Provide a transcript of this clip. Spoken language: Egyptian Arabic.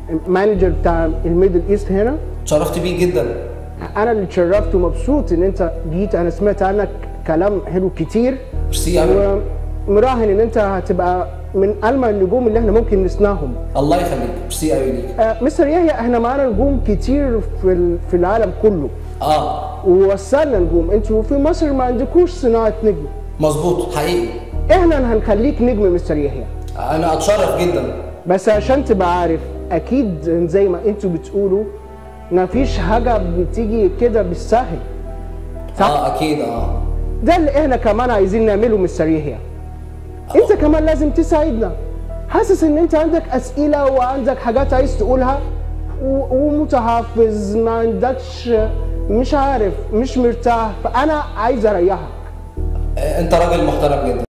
المانجر بتاع الميدل ايست هنا اتشرفت بيك جدا انا اللي اتشرفت ومبسوط ان انت جيت انا سمعت عنك كلام حلو كتير ميرسي قوي ومراهن ان انت هتبقى من المع النجوم اللي احنا ممكن نسمعهم الله يخليك ميرسي قوي ليك آه، مستر يحيى احنا معانا نجوم كتير في ال- في العالم كله اه ووصلنا نجوم انتوا في مصر ما عندكوش صناعه نجم مظبوط حقيقي احنا هنخليك نجم مستر يحيى انا اتشرف جدا بس عشان تبقى عارف اكيد زي ما انتوا بتقولوا مفيش حاجه بتيجي كده بالسهل صح اه اكيد اه ده اللي احنا كمان عايزين نعمله مستر يحيى انت كمان لازم تساعدنا حاسس ان انت عندك اسئله وعندك حاجات عايز تقولها و- ومتحفظ ما عندكش مش عارف مش مرتاح فانا عايز اريحك آه، انت راجل محترم جدا